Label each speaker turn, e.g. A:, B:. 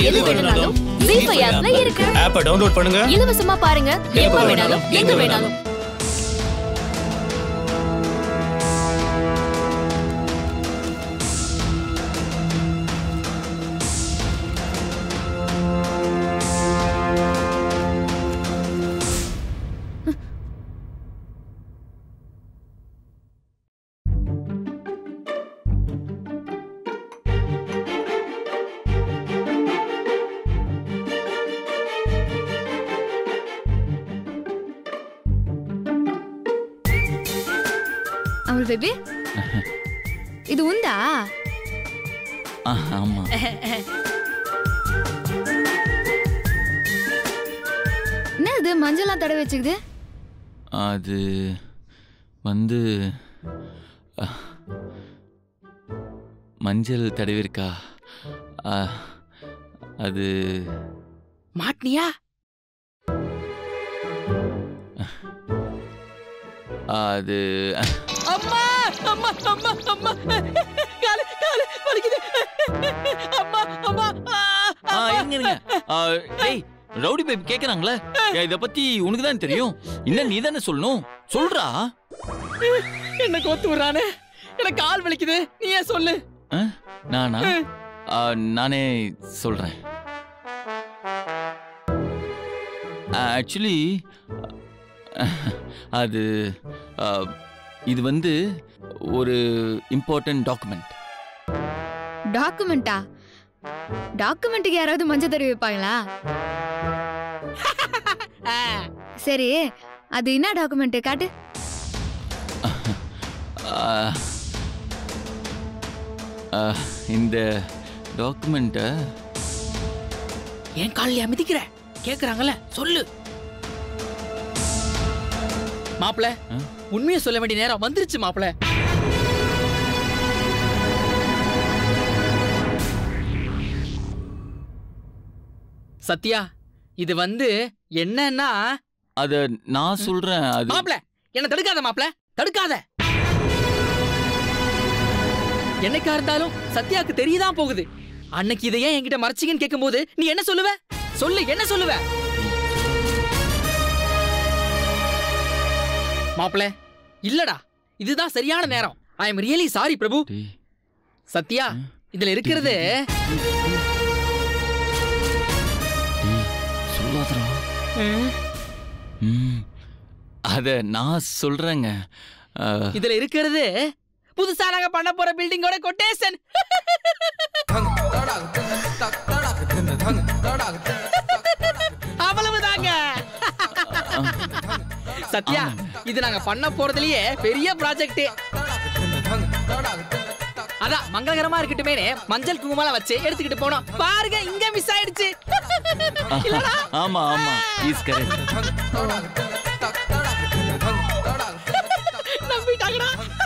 A: எது வேணும்னாலும் ஜீ ஃபைவ் ஆப்ல இருக்கு
B: ஆப்பை டவுன்லோட் பண்ணுங்க
A: இலவசமா பாருங்க எப்ப வேணாலும் எங்க வேணாலும்
C: అమలు బేబీ ఇది ఉందా
D: ஆ, ஆமா
C: என்ன இது மஞ்சள்லாம் தடவை வச்சுக்குது
D: அது வந்து அ, மஞ்சள் தடவிருக்கா அ, அது
E: மாட்டினியா
D: அது
E: அம்மா அம்மா அம்மா அம்மா காலு காலு வலிக்குது அம்மா அம்மா ஆ,
D: ஆ, இருங்க இருங்க ஆ, டேய் ரவுடி பேபி கேக்குறாங்களே இத பத்தி உனக்கு தான் தெரியும் என்ன நீ தானே சொல்லணும் சொல்றா
E: என்ன கோத்து விடுறானே எனக்கு கால் வலிக்குது நீ ஏன் சொல்லு
D: ஆ, நானா ஆ, நானே சொல்றேன் ஆக்சுவலி அது ஆ, இது வந்து ஒரு இம்பார்ட்டன்ட் டாக்குமெண்ட்
C: டாக்குமெண்டா டாக்குமெண்ட்டுக்கு யாராவது மஞ்சள் தடவி வைப்பாங்களா
E: ஆ,
C: சரி அது என்ன டாக்குமெண்ட் காட்டு
D: இந்த டாக்குமெண்ட்டை
E: என் காலியா மிதிக்கிற கேக்குறாங்கல்ல சொல்லு மாப்பிள
D: ஆ?
E: உண்மையை சொல்ல வேண்டிய நேரம் வந்துருச்சு மாப்பிள சத்யா இது வந்து என்னன்னா
D: அத நான் சொல்றேன் அது
E: மாப்பிள என்ன தடுக்காத மாப்பிள தடுக்காத என்னைக்கா இருந்தாலும் சத்யாக்கு தெரியதான் போகுது அன்னைக்கு இதை ஏன் என்கிட்ட மறைச்சிங்கன்னு கேட்கும்போது நீ என்ன சொல்லுவ சொல்லு என்ன சொல்லுவ மாப்பிள இல்லடா இதுதான் சரியான நேரம் I am really sorry Prabhu
D: டேய்,
E: சத்யா இதுல இருக்கிறது
D: டேய், சொல்லாதடா ம், அத நான் சொல்றேங்க ஆ,
E: இதுல இருக்கிறது புதுசா நாங்க பண்ண போற பில்டிங்கோட கொட்டேஷன் அவ்வளவுதாங்க சத்யா இது நாங்க பண்ண போறதுலயே பெரிய ப்ராஜெக்ட் அதான் மங்களகரமா இருக்கட்டுமே மஞ்சள் குங்குமலாம் வச்சு எடுத்துக்கிட்டு போனோம் பாருங்க இங்க மிஸ் ஆயிடுச்சு இல்லடா
D: ஆமா ஆமா இஸ் கரெக்ட்
E: நம்பிட்டாங்கடா